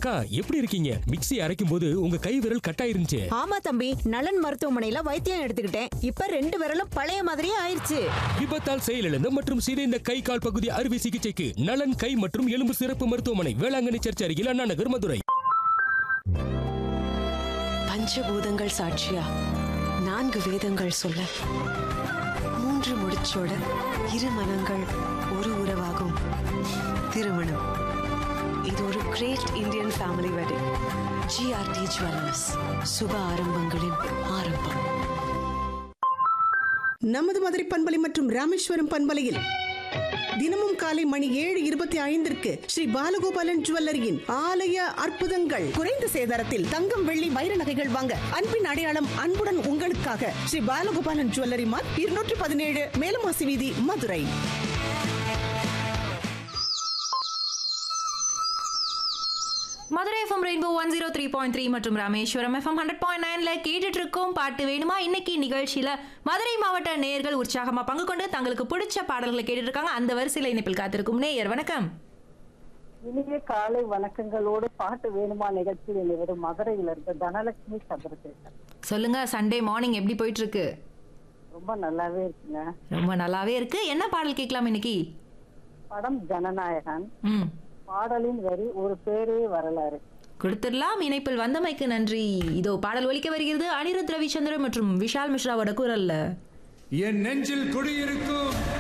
அக்கா எப்படி இருக்கீங்க மிக்ஸி அரைக்கும் போது உங்க கை விரல் கட்டாயிருந்துச்சு ஆமா தம்பி நலன் மருத்துவமனையில வைத்தியம் எடுத்துக்கிட்டேன் இப்ப ரெண்டு விரலும் பழைய மாதிரியே ஆயிருச்சு விபத்தால் செயலிழந்த மற்றும் சிதைந்த கை கால் பகுதி அறுவை சிகிச்சைக்கு நலன் கை மற்றும் எலும்பு சிறப்பு மருத்துவமனை வேளாங்கண்ணி சர்ச் அருகில் அண்ணா நகர் மதுரை பஞ்சபூதங்கள் சாட்சியா நான்கு வேதங்கள் சொல்ல மூன்று முடிச்சோட இரு மனங்கள் ஒரு உறவாகும் திருமணம் இது ஒரு great Indian family wedding GRT jewellers சுப ஆரம்பங்களின் ஆரம்பம் நமது மதுரை பண்பலை மற்றும் ராமேஸ்வரம் பண்பலையில் தினமும் காலை மணி ஏழு இருபத்தி ஐந்திற்கு ஸ்ரீ பாலகோபாலன் ஜுவல்லரியின் ஆலய அற்புதங்கள் குறைந்த சேதாரத்தில் தங்கம் வெள்ளி வைர நகைகள் வாங்க அன்பின் அடையாளம் அன்புடன் உங்களுக்காக ஸ்ரீ பாலகோபாலன் ஜுவல்லரி மார்க் இருநூற்றி பதினேழு மேலமாசி வீதி Madurai Madurai FM rainbow one zero three point three மற்றும் ராமேஸ்வரம் எஃப்எம் ஹண்ட்ரட் பாயிண்ட் நைன்ல கேட்டுட்டு இருக்கோம் பாட்டு வேணுமா இன்னைக்கு நிகழ்ச்சியில மதுரை மாவட்ட நேயர்கள் உற்சாகமா பங்கு கொண்டு தங்களுக்கு பிடிச்ச பாடல்களை கேட்டுட்டு இருக்காங்க அந்த வரிசையில இணைப்பில் காத்திருக்கும் நேயர் வணக்கம் இனிய காலை வணக்கங்களோடு பாட்டு வேணுமா நிகழ்ச்சியில் இணைவது மதுரையில இருந்து தனலட்சுமி சந்திரசேகர் சொல்லுங்க சண்டே மார்னிங் எப்படி போயிட்டு இருக்கு ரொம்ப நல்லாவே இருக்குங்க ரொம்ப நல்லாவே இருக்கு என்ன பாடல் கேட்கலாம் இன்னைக்கு படம் ஜனநாயகன் ம் பாடலின் வரி ஒரு பேரே வரலாறு கொடுத்துடலாம் இணைப்பில் வந்தமைக்கு நன்றி இதோ பாடல் ஒலிக்க வருகிறது அனிருத் ரவிச்சந்திரன் மற்றும் விஷால் மிஸ்ராவோட குரல்ல என் நெஞ்சில் குடியிருக்கும்